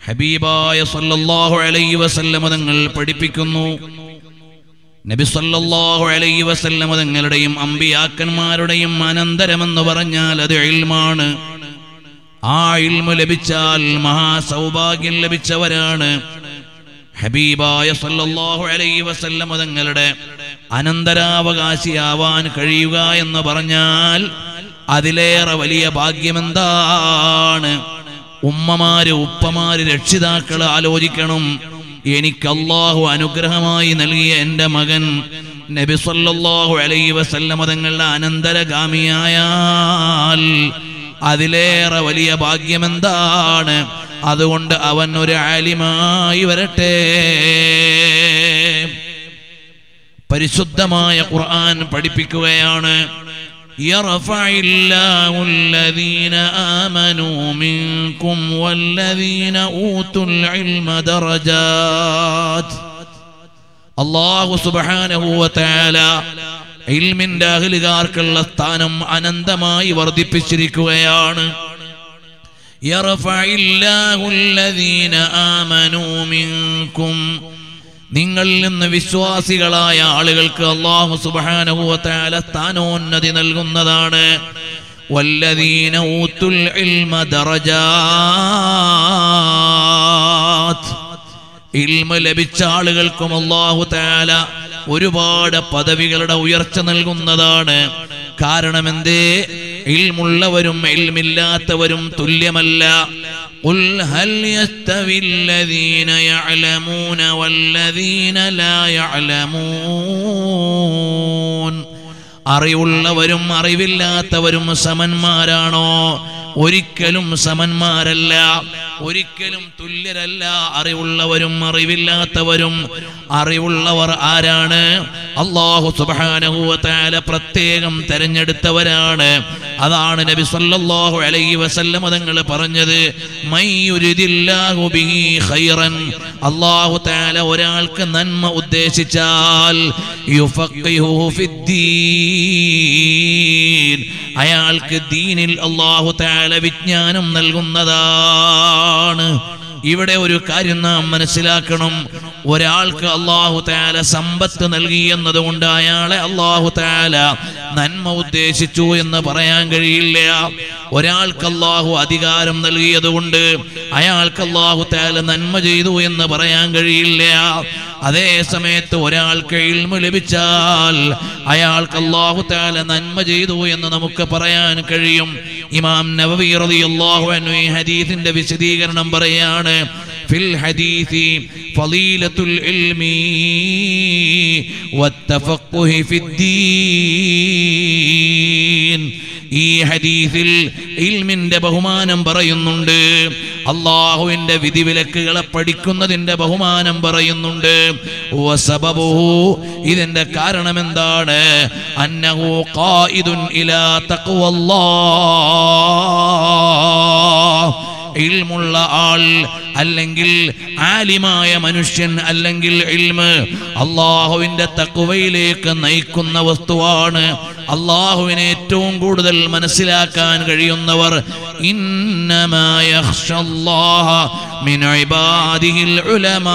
ഹബീബായ സല്ലല്ലാഹു അലൈഹി വസല്ലമ തങ്ങൾ പഠിപ്പിക്കുന്നു നബി സല്ലല്ലാഹു അലൈഹി വസല്ലമ തങ്ങളുടെയും അമ്പിയാക്കന്മാരുടെയും അനന്തരമെന്ന് പറഞ്ഞാൽ അത് ഇൽമാണ് ആ ഇൽമു ലഭിച്ചാൽ മഹാസൗഭാഗ്യം ലഭിച്ചവരാണ് ഹബീബായ സല്ലല്ലാഹു അലൈഹി വസല്ലമ തങ്ങളുടെ അനന്തരാവകാശിയാവാൻ കഴിയുക എന്ന് പറഞ്ഞാൽ അതിലേറെ വലിയ ഭാഗ്യമെന്താണ് ഉമ്മമാര് ഉപ്പമാര് രക്ഷിതാക്കൾ ആലോചിക്കണം എനിക്ക് അള്ളാഹു അനുഗ്രഹമായി നൽകിയ എൻ്റെ മകൻ നബി സല്ലല്ലാഹു അലൈഹി വസല്ലമ തങ്ങളുടെ അനന്തരഗാമിയായാൽ അതിലേറെ വലിയ ഭാഗ്യമെന്താണ് അതുകൊണ്ട് അവൻ ഒരു ആലിമായി വരട്ടെ പരിശുദ്ധമായ ഖുർആൻ പഠിപ്പിക്കുകയാണ് يرفع الله الذين آمنوا منكم والذين أوتوا العلم درجات അള്ളാഹു സുബാനഹുവല ഇൽമിന്റെ അഹലുകാർക്കുള്ള സ്ഥാനം അനന്തമായി വർദ്ധിപ്പിച്ചിരിക്കുകയാണ് يرفعillahu الذين آمنوا منكم നിങ്ങളിൽ നിന്ന് വിശ്വാസികളായ ആളുകൾക്ക് അള്ളാഹു സുബാനഹുവല സ്ഥാനോന്നതി നൽകുന്നതാണ് വല്ലദീന ഊത്തുൽ ഇൽമ ദറജാത്ത് ഇൽമ ലഭിച്ച ആളുകൾക്കും അള്ളാഹു താല ഒരുപാട് പദവികളുടെ ഉയർച്ച നൽകുന്നതാണ് കാരണം എന്തേ ഇൽമുള്ളവരും ഇൽമില്ലാത്തവരും തുല്യമല്ല قل هل يستوي الذين يعلمون والذين لا يعلمون അറിവുള്ളവരും അറിവില്ലാത്തവരും സമന്മാരാണോ ഒരിക്കലും സമന്മാരല്ല ഒരിക്കലും തുല്യരല്ല അറിവുള്ളവരും അറിവില്ലാത്തവരും അറിവുള്ളവർ ആരാണ് അള്ളാഹു സുബാനഹുവല പ്രത്യേകം തെരഞ്ഞെടുത്തവരാണ് അതാണ് നബി സല്ലല്ലാഹു അലൈഹി വസല്ലം തങ്ങൾ പറഞ്ഞത് മയ്യുരിദില്ലാഹു ബിഹി ഖൈറൻ അള്ളാഹു തആല ഒരാൾക്ക് നന്മ ഉദ്ദേശിച്ചാൽ യുഫഖിഹുഹു ഫിദ്ദീൻ അയാൾക്ക് ദീനിൽ അള്ളാഹു തആല വിജ്ഞാനം നൽകുന്നതാണ് ഇവിടെ ഒരു കാര്യം നാം മനസ്സിലാക്കണം ഒരാൾക്ക് അള്ളാഹു താല സമ്പത്ത് നൽകി എന്നതുകൊണ്ട് അയാളെ അള്ളാഹു താല നന്മ ഉദ്ദേശിച്ചു എന്ന് പറയാൻ കഴിയില്ല ഒരാൾക്ക് അള്ളാഹു അധികാരം നൽകിയതുകൊണ്ട് അയാൾക്ക് അള്ളാഹു താല നന്മ ചെയ്തു എന്ന് പറയാൻ കഴിയില്ല അതേ സമയത്ത് ഒരാൾക്ക് ഇൽമു ലഭിച്ചാൽ അയാൾക്ക് അള്ളാഹു താല നന്മ ചെയ്തു എന്ന് നമുക്ക് പറയാൻ കഴിയും ഇമാം നവവി റളിയല്ലാഹു അൻഹു ഈ ഹദീസിന്റെ വിശദീകരണം പറയാണ് ഫിൽ ഹദീസി ഫളീലത്തുൽ ഇൽമി വത്തഫഖുഹി ഫിദ്ദീൻ ഈ ഹദീസിൽ ഇൽമിന്റെ ബഹുമാനം പറയുന്നുണ്ട് അള്ളാഹുവിന്റെ വിധിവിലക്കുകളെ പഠിക്കുന്നതിന്റെ ബഹുമാനം പറയുന്നുണ്ട് വസബബുഹു ഇതിന്റെ കാരണം എന്താണ് അന്നഹു ഖായിദുൻ ഇലാ തഖ്വല്ലാഹ് ഇൽമുള്ള ആൾ അല്ലെങ്കിൽ ആലിമായ മനുഷ്യൻ അല്ലെങ്കിൽ ഇൽമ് അള്ളാഹുവിന്റെ തക്കുവയിലേക്ക് നയിക്കുന്ന വസ്തുവാണ് അള്ളാഹുവിനെ ഏറ്റവും കൂടുതൽ മനസ്സിലാക്കാൻ കഴിയുന്നവർ ഇന്നമായ മിൻ ഇബാദിഹിൽ ഉലമാ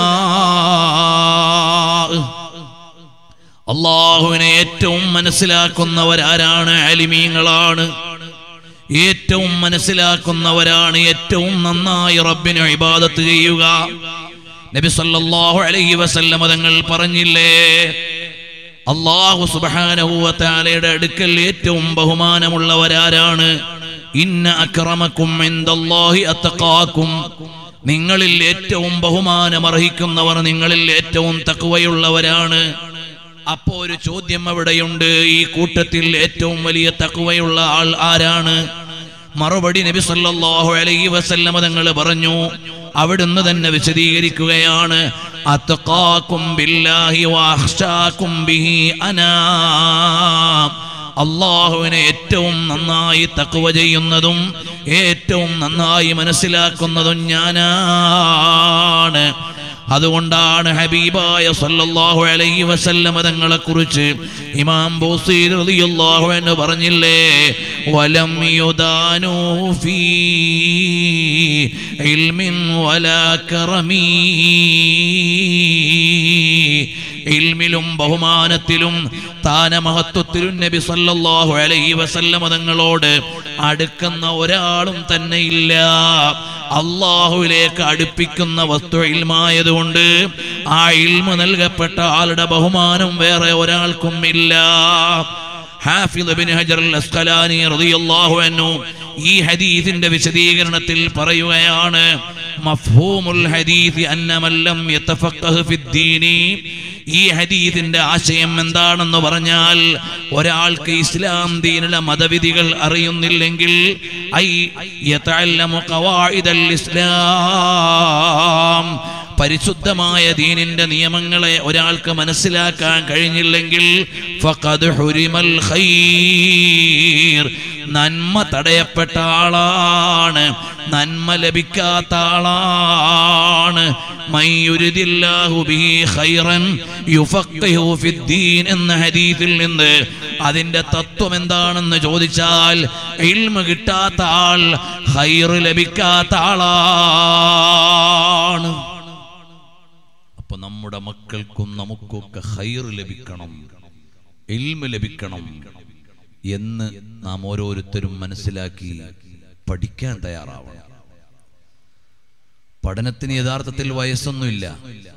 അള്ളാഹുവിനെ ഏറ്റവും മനസ്സിലാക്കുന്നവരാരാണ് അലിമീങ്ങളാണ് ഏറ്റവും മനസ്സിലാക്കുന്നവരാണ് ഏറ്റവും നന്നായി റബ്ബിനെ ഇബാദത്ത് ചെയ്യുക നബി സല്ലല്ലാഹു അലൈഹി വസല്ലമ തങ്ങൾ പറഞ്ഞില്ലേ അള്ളാഹു സുബ്ഹാനഹു വ തആലയുടെ അടുക്കൽ ഏറ്റവും ബഹുമാനമുള്ളവരാരാണ് ഇന്ന അക്രമക്കും ഇൻദല്ലാഹി അത്തഖാക്കും നിങ്ങളിൽ ഏറ്റവും ബഹുമാനം അർഹിക്കുന്നവർ നിങ്ങളിൽ ഏറ്റവും തഖ്വയുള്ളവരാണ് അപ്പോ ഒരു ചോദ്യം അവിടെയുണ്ട് ഈ കൂട്ടത്തിൽ ഏറ്റവും വലിയ തക്കുവയുള്ള ആൾ ആരാണ് മറുപടി നബി സല്ലല്ലാഹു അലൈഹി വസല്ലമ തങ്ങൾ പറഞ്ഞു അവിടുന്ന് തന്നെ വിശദീകരിക്കുകയാണ് അത്തഖാക്കും ബില്ലാഹി വഅഖ്ശാക്കും ബിഹി അനാ അള്ളാഹുവിനെ ഏറ്റവും നന്നായി തക്കുവ ചെയ്യുന്നതും ഏറ്റവും നന്നായി മനസ്സിലാക്കുന്നതും ഞാനാണ് അതുകൊണ്ടാണ് ഹബീബായ സല്ലല്ലാഹു അലൈഹി വസല്ലമ തങ്ങളെ കുറിച്ച് ഇമാം ബൂസീർ റളിയല്ലാഹു അൻഹു പറഞ്ഞില്ലേ വലം യുദാനു ഫീ ഇൽമിൻ വലാ കറമീ ഇൽമിലും ബഹുമാനത്തിലും സ്ഥാനമഹത്വത്തിലും നബി സല്ലല്ലാഹു അലൈഹി വസല്ലമ തങ്ങളോട് അടുക്കുന്ന ഒരാളും തന്നെ ഇല്ല അള്ളാഹുവിലേക്ക് അടുപ്പിക്കുന്ന വസ്തു ഇൽമായതുകൊണ്ട് ആ ഇൽമ നൽകപ്പെട്ട ആളുടെ ബഹുമാനം വേറെ ഒരാൾക്കും ഇല്ല ഹാഫിദ് ബിൻ ഹജർ അൽ അസ്കലാനി റളിയല്ലാഹു അൻഹു ഈ ഹദീസിന്റെ വിശദീകരണത്തിൽ പറയുകയാണ് മഫ്ഹൂമുൽ ഹദീസ് അന്ന മൻ ലം യതഫഖഹ് ഫിദ്ദീനി ഈ ഹദീസിന്റെ ആശയം എന്താണെന്ന് പറഞ്ഞാൽ ഒരാൾക്ക് ഇസ്ലാം ദീനിലെ മതവിധികൾ അറിയുന്നില്ലെങ്കിൽ ഐ യതഅല്ലമു ഖവാഇദൽ ഇസ്ലാം പരിശുദ്ധമായ ദീനിന്റെ നിയമങ്ങളെ ഒരാൾക്ക് മനസ്സിലാക്കാൻ കഴിഞ്ഞില്ലെങ്കിൽ ഫഖദ് ഹുരിമൽ ഖൈർ നന്മ തടയപ്പെട്ട ആളാണ് നന്മ ലഭിക്കാത്ത ആളാണ് മയ്യുരിദില്ലാഹു ബിഹി ഖൈറൻ യുഫഖിഹു ഫിദ്ദീൻ എന്ന ഹദീസിൽ നിന്ന് അതിന്റെ തത്വം എന്താണെന്ന് ചോദിച്ചാൽ ഇൽമ കിട്ടാത്ത ആൾ ഖൈർ ലഭിക്കാത്ത ആളാണ് അപ്പൊ നമ്മുടെ മക്കൾക്കും നമുക്കൊക്കെ ഹൈർ ലഭിക്കണം ഇൽമ ലഭിക്കണം എന്ന് നാം ഓരോരുത്തരും മനസ്സിലാക്കി പഠിക്കാൻ തയ്യാറാവണം പഠനത്തിന് യഥാർത്ഥത്തിൽ വയസ്സൊന്നുമില്ല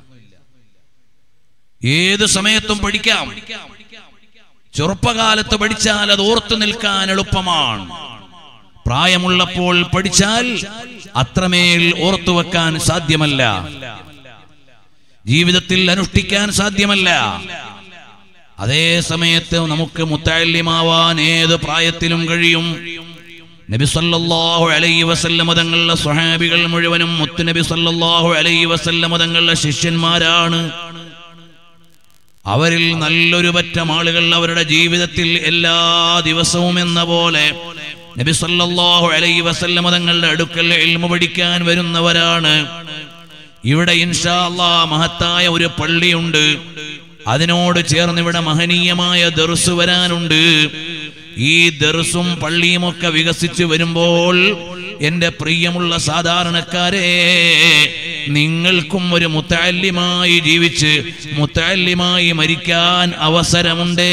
ഏത് സമയത്തും പഠിക്കാം ചെറുപ്പകാലത്ത് പഠിച്ചാൽ അത് ഓർത്തു നിൽക്കാൻ എളുപ്പമാണ് പ്രായമുള്ളപ്പോൾ പഠിച്ചാൽ അത്രമേൽ ഓർത്തു വെക്കാൻ സാധ്യമല്ല ജീവിതത്തിൽ അനുഷ്ഠിക്കാൻ സാധ്യമല്ല അതേ സമയത്ത് നമുക്ക് മുത്തല്യമാവാൻ ഏത് പ്രായത്തിലും കഴിയും നബി സല്ലല്ലാഹു അലൈഹി വസല്ലമ തങ്ങളുടെ സ്വഹാബികൾ മുഴുവനും മുത്തുനബി സല്ലല്ലാഹു അലൈഹി വസല്ലമ തങ്ങളുടെ ശിഷ്യന്മാരാണ് അവരിൽ നല്ലൊരു പറ്റം ആളുകൾ അവരുടെ ജീവിതത്തിൽ എല്ലാ ദിവസവും എന്ന പോലെ നബി സല്ലല്ലാഹു അലൈഹി വസല്ലമ തങ്ങളുടെ അടുക്കൽ ഇൽമു പഠിക്കാൻ വരുന്നവരാണ് ഇവിടെ ഇൻഷാ അല്ലാ മഹത്തായ ഒരു പള്ളിയുണ്ട് അതിനോട് ചേർന്ന് ഇവിടെ മഹനീയമായ ദർസ് വരാനുണ്ട് ഈ ദർസും പള്ളിയും ഒക്കെ വികസിച്ച് വരുമ്പോൾ എന്റെ പ്രിയമുള്ള സാധാരണക്കാരെ നിങ്ങൾക്കും ഒരു മുത്താല്യമായി ജീവിച്ച് മുത്താല്യമായി മരിക്കാൻ അവസരമുണ്ടേ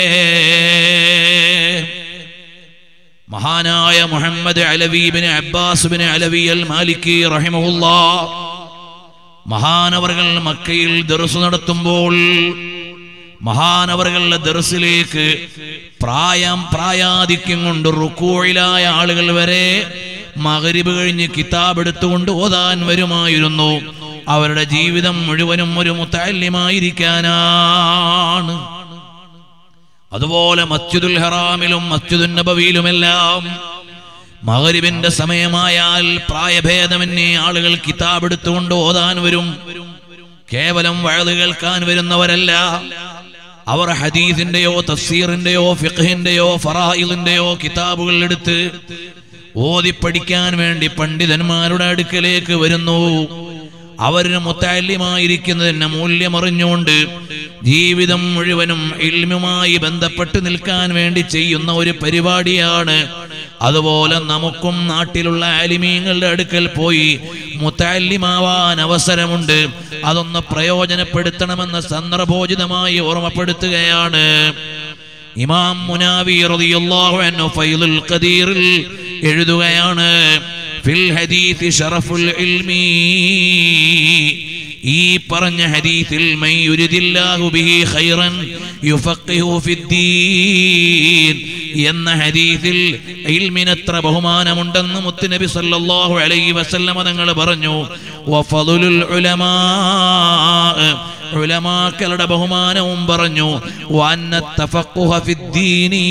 മഹാനായ മുഹമ്മദ് അലവീബിന് അബ്ബാസുബിന് അലവി അൽ മാലിക്കി റഹിമഹുല്ലാ മഹാനവറുകൾ മക്കയിൽ ദർസ് നടത്തുമ്പോൾ മഹാനവറുകളുടെ ദർസിലേക്ക് പ്രായം പ്രായാധിക്യം കൊണ്ട് റുക്കോയിലായ ആളുകൾ വരെ മകരിബ് കഴിഞ്ഞ് കിതാബ് എടുത്തുകൊണ്ട് ഓതാൻ വരുമായിരുന്നു അവരുടെ ജീവിതം മുഴുവനും ഒരു മുത്താല്യമായിരിക്കാനാണ് അതുപോലെ മസ്ജിദുൽ ഹറാമിലും മസ്ജിദുൽ നബവിയിലുമെല്ലാം മകരിബിന്റെ സമയമായാൽ പ്രായഭേദമന്യേ ആളുകൾ കിതാബ് എടുത്തുകൊണ്ട് ഓതാൻ വരും കേവലം വഴുത് കേൾക്കാൻ വരുന്നവരല്ല അവർ ഹദീസിന്റെയോ തഫ്സീറിന്റെയോ ഫിഖഹിന്റെയോ ഫറായിലിന്റെയോ കിതാബുകൾ എടുത്ത് ഓതി പഠിക്കാൻ വേണ്ടി പണ്ഡിതന്മാരുടെ അടുക്കലേക്ക് വരുന്നു അവരിന് മുത്താല്യമായിരിക്കുന്നതിന് മൂല്യമറിഞ്ഞുകൊണ്ട് ജീവിതം മുഴുവനും ഇൽമുമായി ബന്ധപ്പെട്ട് നിൽക്കാൻ വേണ്ടി ചെയ്യുന്ന ഒരു പരിപാടിയാണ് അതുപോലെ നമുക്കും നാട്ടിലുള്ള ആലിമീങ്ങളുടെ അടുക്കൽ പോയി മുത്താല്യമാവാൻ അവസരമുണ്ട് അതൊന്ന് പ്രയോജനപ്പെടുത്തണമെന്ന് സന്ദർഭോചിതമായി ഓർമ്മപ്പെടുത്തുകയാണ് ഇമാം മുനാവി റളിയല്ലാഹു അൻഹു ഫൈലുൽ ഖദീറിൽ എഴുതുകയാണ് ഫിൽ ഹദീസ് ഷറഫുൽ ഇൽമി ഈ പറഞ്ഞ ഹദീസിൽ മൻ യുരിദില്ലാഹു ബിഹി ഖൈറൻ യുഫഖിഹു ഫിദ്ദീൻ എന്ന ഹദീസിൽ ഇൽമിനത്ര ബഹുമാനമുണ്ടെന്ന് മുത്തുനബി സല്ലല്ലാഹു അലൈഹി വസല്ലമ തങ്ങൾ പറഞ്ഞു വഫളുൽ ഉലമാ ഉലമാക്കളുടെ ബഹുമാനവും പറഞ്ഞു വന്ന തഫഖുഹ ഫിദ്ദീനി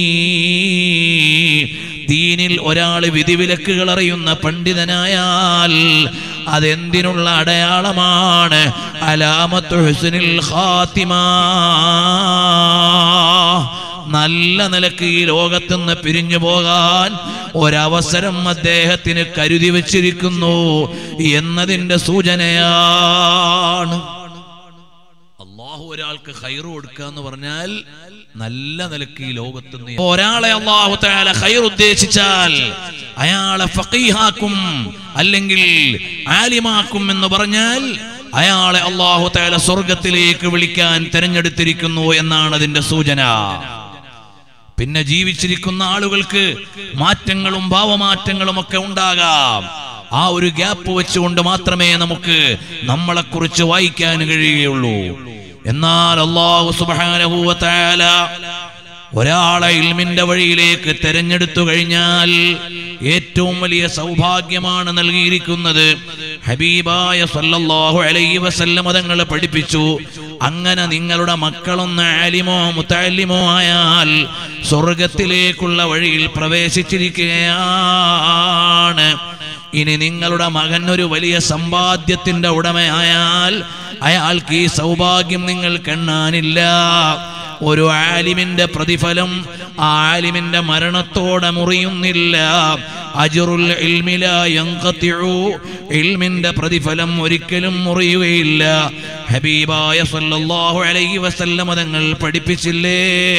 ദീനിൽ ഒരാൾ വിധിവിലക്കുകൾ അറിയുന്ന പണ്ഡിതനായാൽ അതെന്തിനുള്ള അടയാളമാണ് അലാമത്ത് ഹുസ്നിൽ ഖാത്തിമ നല്ല നിലക്ക് ഈ ലോകത്തുനിന്ന് പിരിഞ്ഞു പോകാൻ ഒരവസരം അദ്ദേഹത്തിന് കരുതി വച്ചിരിക്കുന്നു എന്നതിന്റെ സൂചനയാണ് അള്ളാഹു ഒരാൾക്ക് ഹൈറ് കൊടുക്കുക എന്ന് പറഞ്ഞാൽ നല്ല നിലക്ക് ഈ ലോകത്ത് നിന്ന് ഒരാളെ അള്ളാഹു തആല ഹൈർ ഉദ്ദേശിച്ചാൽ അയാളെ ഫഖീഹാക്കും അല്ലെങ്കിൽ ആലിമാക്കും എന്ന് പറഞ്ഞാൽ അയാളെ അള്ളാഹു തആല സ്വർഗത്തിലേക്ക് വിളിക്കാൻ തിരഞ്ഞെടുത്തിരിക്കുന്നു എന്നാണ് അതിന്റെ സൂചന പിന്നെ ജീവിച്ചിരിക്കുന്ന ആളുകൾക്ക് മാറ്റങ്ങളും ഭാവമാറ്റങ്ങളും ഒക്കെ ഉണ്ടാകാം ആ ഒരു ഗ്യാപ്പ് വെച്ചുകൊണ്ട് മാത്രമേ നമുക്ക് നമ്മളെക്കുറിച്ച് വായിക്കാൻ കഴിയുകയുള്ളൂ എന്നാൽ അള്ളാഹു സുബ്ഹാനഹു വ തആല ഒരാളെ ഇൽമിന്റെ വഴിയിലേക്ക് തെരഞ്ഞെടുത്തു കഴിഞ്ഞാൽ ഏറ്റവും വലിയ സൗഭാഗ്യമാണ് നൽകിയിരിക്കുന്നത് ഹബീബായ സല്ലല്ലാഹു അലൈഹി വസല്ലം തങ്ങൾ പഠിപ്പിച്ചു അങ്ങനെ നിങ്ങളുടെ മക്കളൊന്ന് ആലിമോ മുത്തല്ലിമോ ആയാൽ സ്വർഗത്തിലേക്കുള്ള വഴിയിൽ പ്രവേശിച്ചിരിക്കുകയാണ് ഇനി നിങ്ങളുടെ മകൻ ഒരു വലിയ സമ്പാദ്യത്തിന്റെ ഉടമയായാൽ അയാൾക്ക് ഈ സൗഭാഗ്യം നിങ്ങൾ കണ്ണാനില്ല ഒരു ആലിമിന്റെ പ്രതിഫലം ആ ആലിമിന്റെ മരണത്തോടെ മുറിയുന്നില്ല അജറുൽ ഇൽമില യൻഖതിഉ ഇൽമിന്റെ പ്രതിഫലം ഒരിക്കലും മുറിയുകയില്ല ഹബീബായ സല്ലല്ലാഹു അലൈഹി വസല്ലം തങ്ങൾ പഠിപ്പിച്ചില്ലേ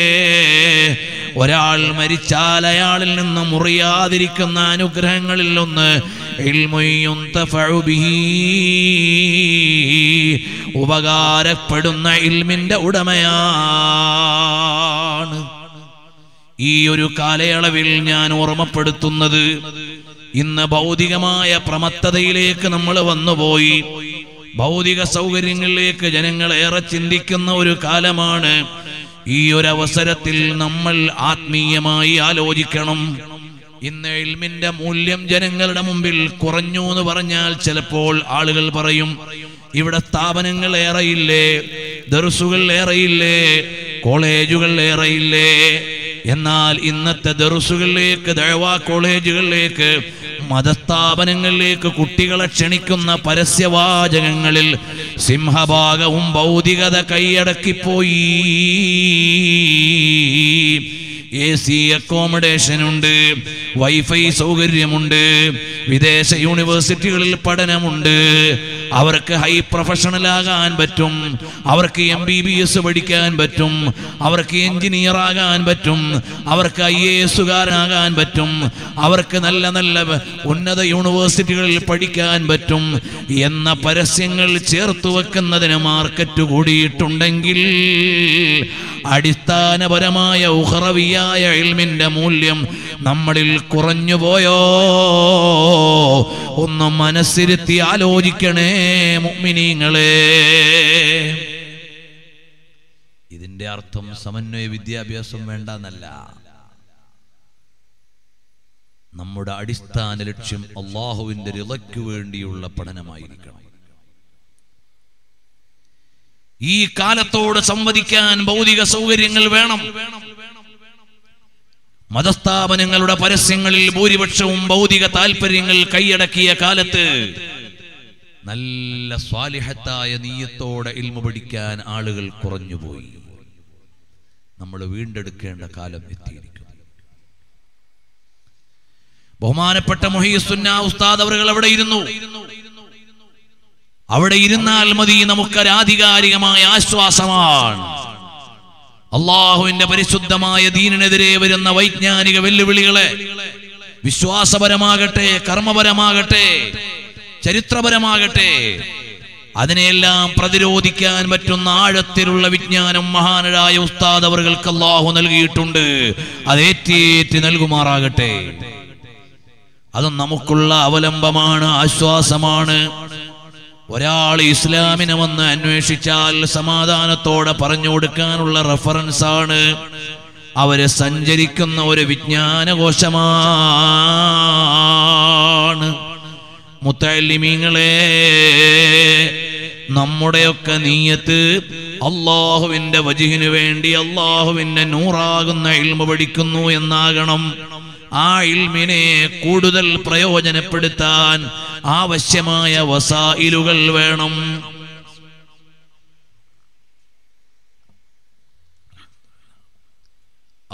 ഒരാൾ മരിച്ചാൽ അയാളിൽ നിന്ന് മുറിയാതിരിക്കുന്ന അനുഗ്രഹങ്ങളിൽ ഒന്ന് ഇൽമുയ്യുൻ തഫഉ ബിഹി ഉപകാരപ്പെടുന്ന ഇൽമിന്റെ ഉടമയാണ് ഈ ഒരു കാലയളവിൽ ഞാൻ ഓർമ്മപ്പെടുത്തുന്നത് ഇന്ന് ഭൗതികമായ പ്രമത്തതയിലേക്ക് നമ്മൾ വന്നുപോയി ഭൗതിക സൗകര്യങ്ങളിലേക്ക് ജനങ്ങൾ ഏറെ ചിന്തിക്കുന്ന ഒരു കാലമാണ് ഈ ഒരു അവസരത്തിൽ നമ്മൾ ആത്മീയമായി ആലോചിക്കണം ഇന്ന് ഇൽമിന്റെ മൂല്യം ജനങ്ങളുടെ മുമ്പിൽ കുറഞ്ഞു എന്ന് പറഞ്ഞാൽ ചിലപ്പോൾ ആളുകൾ പറയും ഇവിടെ സ്ഥാപനങ്ങൾ ഏറെയില്ലേ ദർസുകൾ ഏറെയില്ലേ കോളേജുകൾ ഏറെയില്ലേ എന്നാൽ ഇന്നത്തെ ദർസുകളിലേക്ക് ദഴവാ കോളേജുകളിലേക്ക് മതസ്ഥാപനങ്ങളിലേക്ക് കുട്ടികളെ ക്ഷണിക്കുന്ന പരസ്യവാചകങ്ങളിൽ സിംഹഭാഗവും ഭൗതികത കൈയടക്കിപ്പോയി എ സി അക്കോമഡേഷൻ ഉണ്ട് വൈഫൈ സൗകര്യമുണ്ട് വിദേശ യൂണിവേഴ്സിറ്റികളിൽ പഠനമുണ്ട് അവർക്ക് ഹൈ പ്രൊഫഷണൽ ആകാൻ പറ്റും അവർക്ക് എം ബി ബി എസ് പഠിക്കാൻ പറ്റും അവർക്ക് എഞ്ചിനീയർ ആകാൻ പറ്റും അവർക്ക് ഐ എ എസുകാരനാകാൻ പറ്റും അവർക്ക് നല്ല നല്ല ഉന്നത യൂണിവേഴ്സിറ്റികളിൽ പഠിക്കാൻ പറ്റും എന്ന പരസ്യങ്ങൾ ചേർത്ത് വെക്കുന്നതിന് മാർക്കറ്റ് കൂടിയിട്ടുണ്ടെങ്കിൽ അടിസ്ഥാനപരമായ ഉഹറവിയായ ഇൽമിന്റെ മൂല്യം നമ്മളിൽ കുറഞ്ഞു പോയോ ഒന്ന് മനസ്സിരുത്തി ആലോചിക്കണേ മുഅ്മിനീങ്ങളെ ഇതിന്റെ അർത്ഥം സമന്വയ വിദ്യാഭ്യാസം വേണ്ടെന്നല്ല നമ്മുടെ അടിസ്ഥാന ലക്ഷ്യം അള്ളാഹുവിന്റെ റിളയ്ക്കു വേണ്ടിയുള്ള പഠനമായിരിക്കണം ഈ കാലത്തോട് സംവദിക്കാൻ ഭൗതിക സൗകര്യങ്ങൾ വേണം മതസ്ഥാപനങ്ങളുടെ പരസ്യങ്ങളിൽ ഭൂരിപക്ഷവും ഭൗതിക താല്പര്യങ്ങൾ കൈയടക്കിയ കാലത്ത് നല്ല സ്വാലിഹത്തായ നീയത്തോടെ ഇൽമ പഠിക്കാൻ ആളുകൾ കുറഞ്ഞുപോയി നമ്മൾ വീണ്ടെടുക്കേണ്ട കാലം എത്തിയിരിക്കുന്നു ബഹുമാനപ്പെട്ട മൊഹീസുന്ന ഉസ്താദ് അവറുകൾ അവിടെ ഇരുന്നു അവിടെ ഇരുന്നാൽ മതി നമുക്കൊരു ആധികാരികമായ ആശ്വാസമാണ് അള്ളാഹുവിന്റെ പരിശുദ്ധമായ ദീനിനെതിരെ വരുന്ന വൈജ്ഞാനിക വെല്ലുവിളികളെ വിശ്വാസപരമാകട്ടെ കർമ്മപരമാകട്ടെ ചരിത്രപരമാകട്ടെ അതിനെയെല്ലാം പ്രതിരോധിക്കാൻ പറ്റുന്ന ആഴത്തിലുള്ള വിജ്ഞാനം മഹാനരായ ഉസ്താദ് അവർക്ക് അള്ളാഹു നൽകിയിട്ടുണ്ട് അത് ഏറ്റേറ്റ് നൽകുമാറാകട്ടെ അത് നമുക്കുള്ള അവലംബമാണ് ആശ്വാസമാണ് ഒരാൾ ഇസ്ലാമിനെ വന്ന് അന്വേഷിച്ചാൽ സമാധാനത്തോടെ പറഞ്ഞു കൊടുക്കാനുള്ള റെഫറൻസ് ആണ് അവര് സഞ്ചരിക്കുന്ന ഒരു വിജ്ഞാനകോശമാണ് മുത്തല്ലിമീങ്ങളെ നമ്മുടെയൊക്കെ നീയത്ത് അള്ളാഹുവിന്റെ വജിഹിനു വേണ്ടി അള്ളാഹുവിന്റെ നൂറാകുന്ന ഇൽമ പഠിക്കുന്നു എന്നാകണം ആ ഇൽമിനെ കൂടുതൽ പ്രയോജനപ്പെടുത്താൻ ആവശ്യമായ വസായിലുകൾ വേണം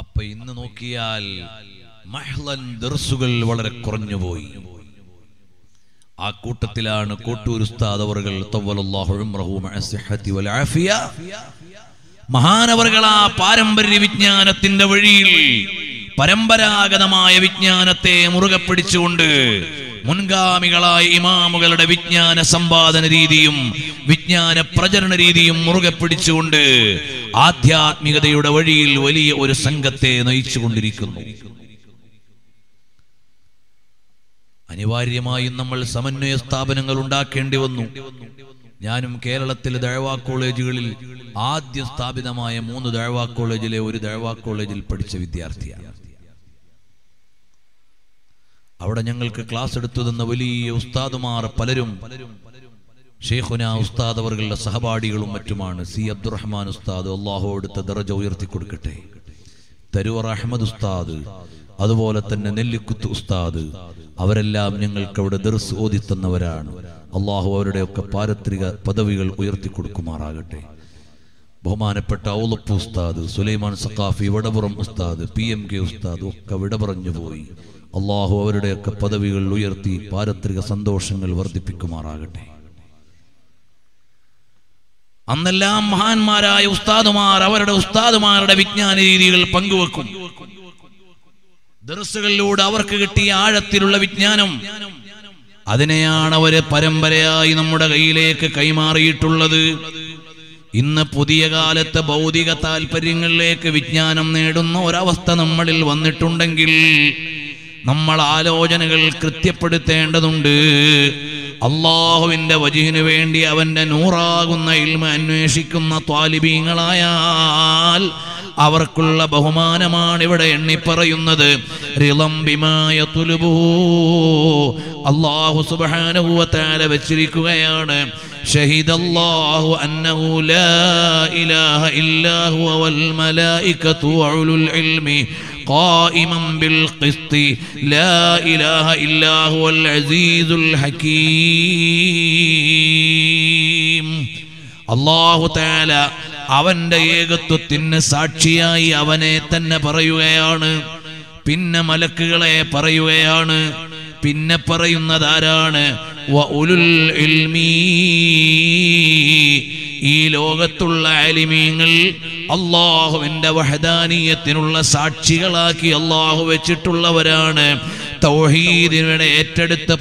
അപ്പൊ ഇന്ന് നോക്കിയാൽ മഹ്ലൻ ദർസുകൾ വളരെ കുറഞ്ഞുപോയി ആ കൂട്ടത്തിലാണ് കോട്ടൂർ ഉസ്താദ് അവറുകൾ തവ്വലല്ലാഹു ഉംറഹു മഅ സിഹ്ഹത്തി വൽ ആഫിയ മഹാനവറുകൾ ആ പാരമ്പര്യ വിജ്ഞാനത്തിന്റെ വഴിയിൽ പരമ്പരാഗതമായ വിജ്ഞാനത്തെ മുറുകെ പിടിച്ചുകൊണ്ട് മുൻഗാമികളായ ഇമാമുകളുടെ വിജ്ഞാന സമ്പാദന രീതിയും വിജ്ഞാന പ്രചരണ രീതിയും മുറുകെ പിടിച്ചുകൊണ്ട് ആധ്യാത്മികതയുടെ വഴിയിൽ വലിയ ഒരു സംഘത്തെ നയിച്ചുകൊണ്ടിരിക്കുന്നു അനിവാര്യമായും നമ്മൾ സമന്വയ സ്ഥാപനങ്ങൾ ഉണ്ടാക്കേണ്ടി വന്നു ഞാനും കേരളത്തിലെ ദഴവാ കോളേജുകളിൽ ആദ്യം സ്ഥാപിതമായ മൂന്ന് ദഴവാ കോളേജിലെ ഒരു ദഴവാ കോളേജിൽ പഠിച്ച വിദ്യാർത്ഥിയാണ് അവിടെ ഞങ്ങൾക്ക് ക്ലാസ് എടുത്തു തന്ന വലിയ ഉസ്താദുമാർ പലരും ഷെയ്ഖുന ഉസ്താദ് അവர்களுടെ സഹപാഠികളും മറ്റുമാണ് സി അബ്ദുറഹ്മാൻ ഉസ്താദ് അള്ളാഹു എടുത്ത ദറജ ഉയർത്തി കൊടുക്കട്ടെ തരുവർ അഹമ്മദ് ഉസ്താദ് അതുപോലെ തന്നെ നെല്ലിക്കുത്ത് ഉസ്താദ് അവരെല്ലാം ഞങ്ങൾക്ക് അവിടെ ദർസ് ഓതി തന്നവരാണ് അള്ളാഹു അവരുടെയൊക്കെ പാരത്രിക പദവികൾ ഉയർത്തി കൊടുക്കുമാറാകട്ടെ ബഹുമാനപ്പെട്ട ഔലപ്പ് ഉസ്താദ് സുലൈമാൻ സഖാഫി വിടപുറം ഉസ്താദ് പി എം കെ ഉസ്താദ് ഒക്കെ വിട പറഞ്ഞു പോയി അള്ളാഹു അവരുടെയൊക്കെ പദവികൾ ഉയർത്തി പാരത്രിക സന്തോഷങ്ങൾ വർദ്ധിപ്പിക്കുമാറാകട്ടെ അന്നെല്ലാം മഹാന്മാരായ ഉസ്താദുമാർ അവരുടെ ഉസ്താദുമാരുടെ വിജ്ഞാന രീതികൾ പങ്കുവെക്കും ദർസുകളിലൂടെ അവർക്ക് കിട്ടിയ ആഴത്തിലുള്ള വിജ്ഞാനം അതിനെയാണ് അവര് പരമ്പരയായി നമ്മുടെ കയ്യിലേക്ക് കൈമാറിയിട്ടുള്ളത് ഇന്ന് പുതിയ കാലത്തെ ഭൗതിക താല്പര്യങ്ങളിലേക്ക് വിജ്ഞാനം നേടുന്ന ഒരവസ്ഥ നമ്മളിൽ വന്നിട്ടുണ്ടെങ്കിൽ നമ്മൾ ആലോചനകൾ കൃത്യപ്പെടുത്തേണ്ടതുണ്ട് അള്ളാഹുവിന്റെ വജീഹിന് വേണ്ടി അവന്റെ നൂറാകുന്ന ഇൽമ അന്വേഷിക്കുന്ന ത്വാലിബീങ്ങളായാൽ അവർക്കുള്ള ബഹുമാനമാണ് ഇവിടെ എണ്ണിപ്പറയുന്നത് റിളംബിമായ തുലുബൂ അള്ളാഹു സുബാനുഭവത്താല വെച്ചിരിക്കുകയാണ് شهد الله أنه لا إله إلا هو والملائكة وعلو العلم قائما بالقسط لا إله إلا هو العزيز الحكيم അള്ളാഹു താല അവന്റെ ഏകത്വത്തിന് സാക്ഷിയായി അവനെ തന്നെ പറയുകയാണ് പിന്നെ മലക്കുകളെ പറയുകയാണ് പിന്നെ പറയുന്നത് ആരാണ് വ ഉലുൽ ഇൽമീ. ഈ ലോകത്തുള്ള അലിമീങ്ങൾ അള്ളാഹുവിന്റെ വഹദാനീയത്തിനുള്ള സാക്ഷികളാക്കി അള്ളാഹു വെച്ചിട്ടുള്ളവരാണ് തൗഹീദിനെ ഏറ്റെടുത്ത്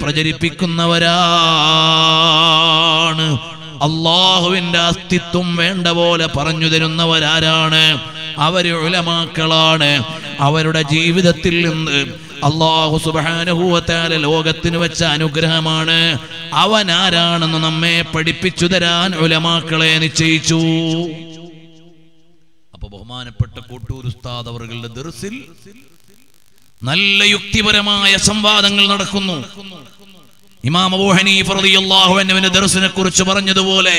പ്രചരിപ്പിക്കുന്നവരാണ് അള്ളാഹുവിന്റെ അസ്തിത്വം വേണ്ട പോലെ പറഞ്ഞു തരുന്നവരാരാണ് അവര് ഉലമാക്കളാണ് അവരുടെ ജീവിതത്തിൽ നിന്ന് അള്ളാഹു സുബാനുഭൂവത്താല ലോകത്തിന് വെച്ച അനുഗ്രഹമാണ് അവൻ ആരാണെന്ന് നമ്മെ പഠിപ്പിച്ചു തരാൻ ഉലമാക്കളെ നിശ്ചയിച്ചു അപ്പൊ ബഹുമാനപ്പെട്ട കോട്ടൂർ ഉസ്താദ് അവരുടെ ദർസിൽ നല്ല യുക്തിപരമായ സംവാദങ്ങൾ നടക്കുന്നു ഇമാം അബൂ ഹനീഫ് റളിയല്ലാഹു അൻഹുവിന്റെ ദർസിനെ കുറിച്ച് പറഞ്ഞതുപോലെ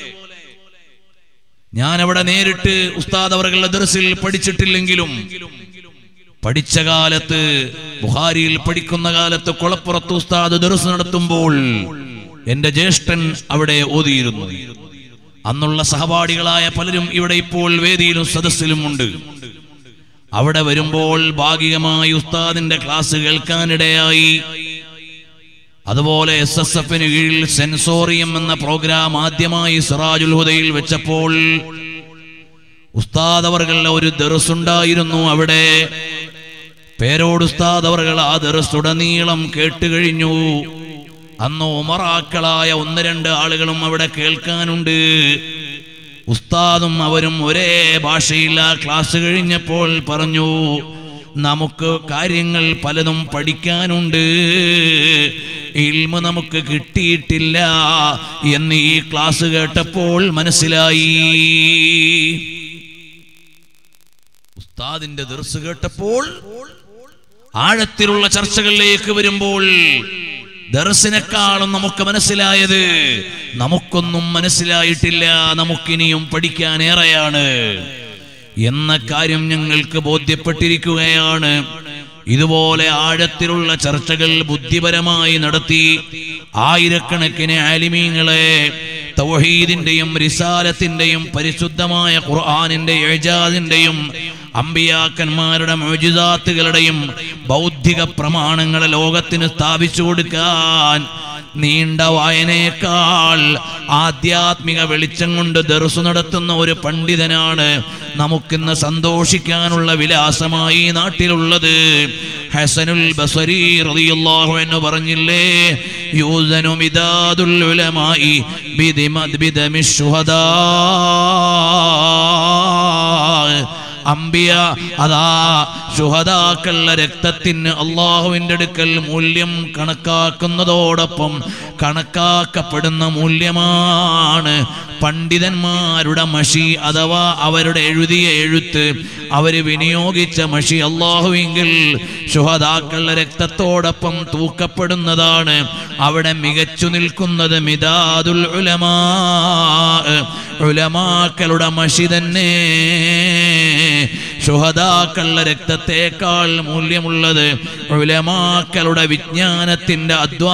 ഞാൻ അവിടെ നേരിട്ട് ഉസ്താദ് അവരുടെ ദർസിൽ പഠിച്ചിട്ടില്ലെങ്കിലും പഠിച്ച കാലത്ത് ബുഹാരിയിൽ പഠിക്കുന്ന കാലത്ത് കുളപ്പുറത്ത് ഉസ്താദ് ദർസ് നടത്തുമ്പോൾ എന്റെ ജ്യേഷ്ഠൻ അവിടെ ഓതിയിരുന്നു അന്നുള്ള സഹപാഠികളായ പലരും ഇവിടെ ഇപ്പോൾ വേദിയിലും സദസ്സിലും ഉണ്ട് അവിടെ വരുമ്പോൾ ഭാഗികമായി ഉസ്താദിന്റെ ക്ലാസ് കേൾക്കാനിടയായി അതുപോലെ എസ് എസ് എഫിന് കീഴിൽ സെൻസോറിയം എന്ന പ്രോഗ്രാം ആദ്യമായി സിറാജുൽ ഹുദയിൽ വെച്ചപ്പോൾ ഉസ്താദ് അവർകളുടെ ഒരു ദർസുണ്ടായിരുന്നു അവിടെ പേരോട് ഉസ്താദ് അവർകൾ ആ ദർസുടനീളം കേട്ടുകഴിഞ്ഞു അന്ന് ഉമറാക്കളായ ഒന്ന് രണ്ട് ആളുകളും അവിടെ കേൾക്കാനുണ്ട് ഉസ്താദും അവരും ഒരേ ഭാഷയിൽ ആ ക്ലാസ് കഴിഞ്ഞപ്പോൾ പറഞ്ഞു നമുക്ക് കാര്യങ്ങൾ പലതും പഠിക്കാനുണ്ട് ഇൽമ നമുക്ക് കിട്ടിയിട്ടില്ല എന്ന് ഈ ക്ലാസ് കേട്ടപ്പോൾ മനസ്സിലായി ഉസ്താദിന്റെ ദർസ് കേട്ടപ്പോൾ ആഴത്തിലുള്ള ചർച്ചകളിലേക്ക് വരുമ്പോൾ ദർസിനെക്കാളും നമുക്ക് മനസ്സിലായത് നമുക്കൊന്നും മനസ്സിലായിട്ടില്ല നമുക്കിനിയും പഠിക്കാൻ ഏറെയാണ് എന്ന കാര്യം ഞങ്ങൾക്ക് ബോധ്യപ്പെട്ടിരിക്കുകയാണ് ഇതുപോലെ ആഴത്തിലുള്ള ചർച്ചകൾ ബുദ്ധിപരമായി നടത്തി ആയിരക്കണക്കിന് ആലിമീങ്ങളെ തൗഹീദിന്റെയും റിസാലത്തിന്റെയും പരിശുദ്ധമായ ഖുർആാനിന്റെ എജാദിന്റെയും അമ്പിയാക്കന്മാരുടെ മോജിതാത്തുകളുടെയും ബൗദ്ധിക പ്രമാണങ്ങളെ ലോകത്തിന് സ്ഥാപിച്ചു കൊടുക്കാൻ നീണ്ട വായനയേക്കാൾ ആധ്യാത്മിക വെളിച്ചം കൊണ്ട് ദർസു നടത്തുന്ന ഒരു പണ്ഡിതനാണ് നമുക്കിന്ന് സന്തോഷിക്കാനുള്ള വിലാസമായി ഈ നാട്ടിലുള്ളത് ഹസനുൽ ബസരി റളിയല്ലാഹു എന്ന് പറഞ്ഞില്ലേ യൂസനു മിദാദുൽ ഉലമായി ബിദിമദ് ബിദമി ശുഹദാ അമ്പിയ അതാ ശുഹദാക്കളുടെ രക്തത്തിന് അള്ളാഹുവിൻ്റെ അടുക്കൽ മൂല്യം കണക്കാക്കുന്നതോടൊപ്പം കണക്കാക്കപ്പെടുന്ന മൂല്യമാണ് പണ്ഡിതന്മാരുടെ മഷി അഥവാ അവരുടെ എഴുതിയ എഴുത്ത് അവര് വിനിയോഗിച്ച മഷി അള്ളാഹുവെങ്കിൽ ശുഹദാക്കളുടെ രക്തത്തോടൊപ്പം തൂക്കപ്പെടുന്നതാണ് അവിടെ മികച്ചു നിൽക്കുന്നത് മിതാദുൽ ഉലമാ ഉലമാക്കളുടെ മഷി തന്നെ ശുഹദാക്കളുടെ രക്തത്തേക്കാൾ മൂല്യമുള്ളത് ഉലമാക്കളുടെ വിജ്ഞാനത്തിന്റെ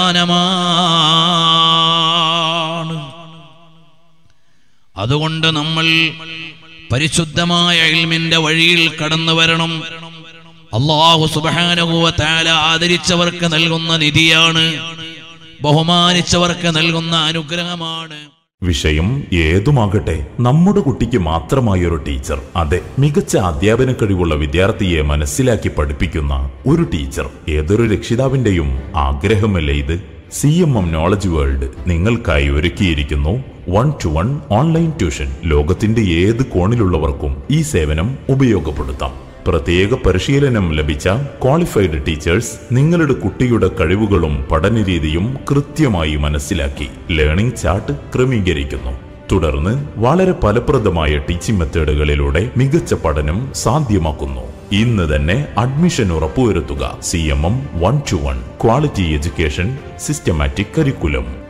അധ്വാനമാണ് അതുകൊണ്ട് നമ്മൾ പരിശുദ്ധമായ ഇൽമിന്റെ വഴിയിൽ കടന്നു വരണം അള്ളാഹു സുബാനുഭവ താല ആദരിച്ചവർക്ക് നൽകുന്ന നിധിയാണ് ബഹുമാനിച്ചവർക്ക് നൽകുന്ന അനുഗ്രഹമാണ് വിഷയം ഏതുമാകട്ടെ നമ്മുടെ കുട്ടിക്ക് മാത്രമായൊരു ടീച്ചർ അതെ മികച്ച അധ്യാപന കഴിവുള്ള വിദ്യാർത്ഥിയെ മനസ്സിലാക്കി പഠിപ്പിക്കുന്ന ഒരു ടീച്ചർ ഏതൊരു രക്ഷിതാവിന്റെയും ആഗ്രഹമല്ലേ ഇത് C M M knowledge world നിങ്ങൾക്കായി ഒരുക്കിയിരിക്കുന്നു one two one online tuition ലോകത്തിന്റെ ഏത് കോണിലുള്ളവർക്കും ഈ സേവനം ഉപയോഗപ്പെടുത്താം പ്രത്യേക പരിശീലനം ലഭിച്ച ക്വാളിഫൈഡ് ടീച്ചേഴ്സ് നിങ്ങളുടെ കുട്ടിയുടെ കഴിവുകളും പഠനരീതിയും കൃത്യമായി മനസ്സിലാക്കി ലേണിംഗ് ചാർട്ട് ക്രമീകരിക്കുന്നു തുടർന്ന് വളരെ ഫലപ്രദമായ ടീച്ചിങ് മെത്തേഡുകളിലൂടെ മികച്ച പഠനം സാധ്യമാക്കുന്നു ഇന്ന് തന്നെ അഡ്മിഷൻ ഉറപ്പുവരുത്തുക C M M one two one quality education systematic curriculum